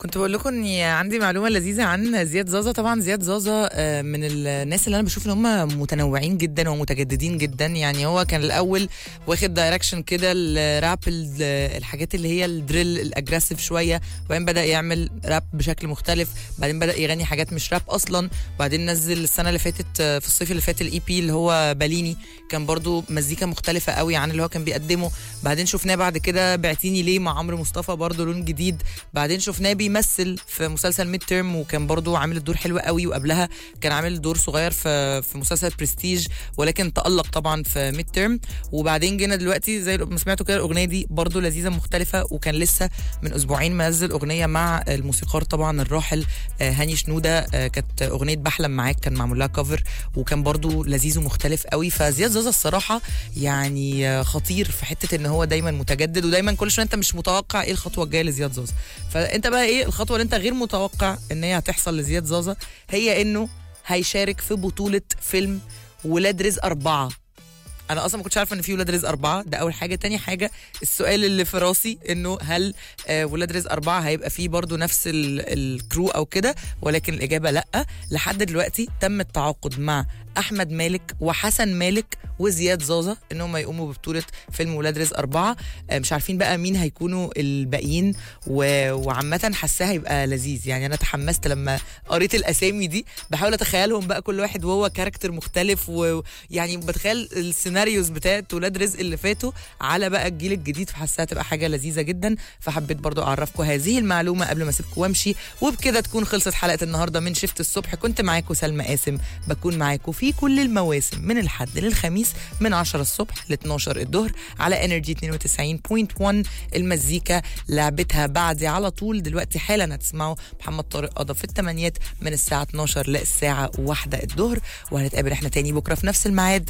كنت بقول لكم اني عندي معلومه لذيذه عن زياد زازا طبعا زياد زازا آه، من الناس اللي انا بشوف ان هم متنوعين جدا ومتجددين جدا يعني هو كان الاول واخد دايركشن كده الراب ال- الحاجات اللي هي الدريل الاجريسيف شويه وبعدين بدا يعمل راب بشكل مختلف بعدين بدا يغني حاجات مش راب اصلا وبعدين نزل السنه اللي فاتت آه، في الصيف اللي فات الاي بي اللي هو باليني كان برضو مزيكا مختلفه قوي عن اللي هو كان بيقدمه بعدين شفناه بعد كده بعتيني ليه مع عمرو مصطفى برضو لون جديد بعدين شفناه بيمثل في مسلسل ميد تيرم وكان برضو عامل الدور حلو قوي وقبلها كان عامل دور صغير في في مسلسل برستيج ولكن تألق طبعا في ميد تيرم وبعدين جينا دلوقتي زي ما سمعتوا كده الاغنيه دي برضو لذيذه مختلفه وكان لسه من اسبوعين منزل اغنيه مع الموسيقار طبعا الراحل آه، هاني شنوده آه، كانت اغنيه بحلم معاك كان معمول لها كفر وكان برضو لذيذ ومختلف قوي فزياد زازا الصراحه يعني آه، خطير في حته ان هو دايما متجدد ودايما كل شويه انت مش متوقع ايه الخطوه الجايه لزياد زازا فانت بقى ايه الخطوه اللي انت غير متوقع ان هي هتحصل لزياد زازا هي انه هيشارك في بطوله فيلم ولاد رزق أربعة انا اصلا ما كنتش عارفه ان في ولاد رزق اربعه ده اول حاجه تاني حاجه السؤال اللي في راسي انه هل آه ولاد رزق اربعه هيبقى فيه برضو نفس ال- الكرو او كده ولكن الاجابه لا لحد دلوقتي تم التعاقد مع احمد مالك وحسن مالك وزياد زازا انهم يقوموا ببطوله فيلم ولاد رزق اربعه آه مش عارفين بقى مين هيكونوا الباقيين و- وعامه حاساها هيبقى لذيذ يعني انا تحمست لما قريت الاسامي دي بحاول اتخيلهم بقى كل واحد وهو كاركتر مختلف ويعني بتخيل السيناريوز بتاعت ولاد رزق اللي فاتوا على بقى الجيل الجديد فحاساها تبقى حاجه لذيذه جدا فحبيت برضو اعرفكم هذه المعلومه قبل ما اسيبكم وامشي وبكده تكون خلصت حلقه النهارده من شفت الصبح كنت معاكم سلمى قاسم بكون معاكم في كل المواسم من الحد للخميس من 10 الصبح ل 12 الظهر على انرجي 92.1 المزيكا لعبتها بعدي على طول دلوقتي حالا هتسمعوا محمد طارق قضى في الثمانيات من الساعه 12 للساعه 1 الظهر وهنتقابل احنا تاني بكره في نفس الميعاد